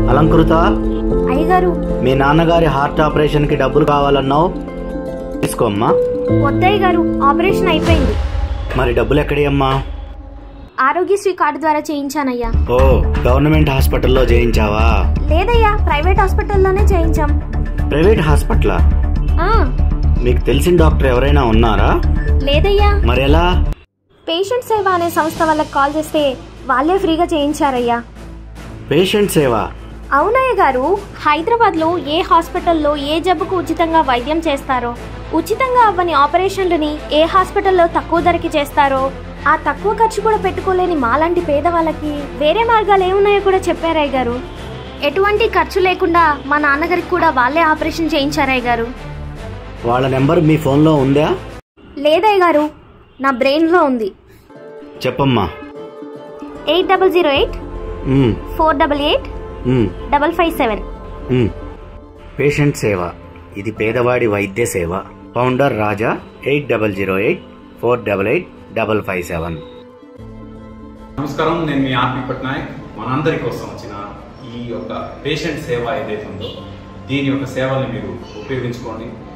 అలంకృత అయ్యగారు మీ నాన్నగారి హార్ట్ ఆపరేషన్కి డబ్బులు కావాలన్నావు తీసుకోమ్మా వద్దయ్య గారు ఆపరేషన్ అయిపోయింది మరి డబ్బులు ఎక్కడి ఆరోగ్యశ్రీ కార్డు ద్వారా చేయించానయ్యా ఓ గవర్నమెంట్ హాస్పిటల్లో చేయించావా లేదయ్యా ప్రైవేట్ హాస్పిటల్లోనే చేయించాం ప్రైవేట్ హాస్పిటలా ఆ, మీకు తెలిసిన డాక్టర్ ఎవరైనా ఉన్నారా లేదయ్యా మరి ఎలా పేషెంట్ సేవ అనే సంస్థ వాళ్ళకి కాల్ చేస్తే వాళ్ళే ఫ్రీగా చేయించారయ్యా పేషెంట్ సేవ అవునయ్య గారు హైదరాబాద్లో ఏ హాస్పిటల్లో ఏ జబ్బుకు ఉచితంగా వైద్యం చేస్తారో ఉచితంగా అవ్వని ఆపరేషన్లని ఏ హాస్పిటల్లో తక్కువ ధరకి చేస్తారో ఆ తక్కువ ఖర్చు కూడా పెట్టుకోలేని మాలాంటి పేదవాళ్ళకి వేరే మార్గాలు ఏమున్నాయో కూడా చెప్పారయ్య గారు ఎటువంటి ఖర్చు లేకుండా మా నాన్నగారికి కూడా వాళ్ళే ఆపరేషన్ చేయించారయ్య గారు వాళ్ళ నెంబర్ మీ ఫోన్లో ఉందా లేదయ్య గారు నా బ్రెయిన్లో ఉంది చెప్పమ్మా eight double zero eight um, four double eight um, double five seven um. Patient సేవ ఇది పేదవాడి వైద్య సేవ founder Raja eight double zero eight four double eight double five seven నమస్కారం నేను మీ ఆర్పి పట్నాయక్ మనందరి కోసం వచ్చిన ఈ యొక్క పేషెంట్ సేవ ఏదైతే ఉందో దీని యొక్క సేవల్ని మీరు ఉపయోగించుకోండి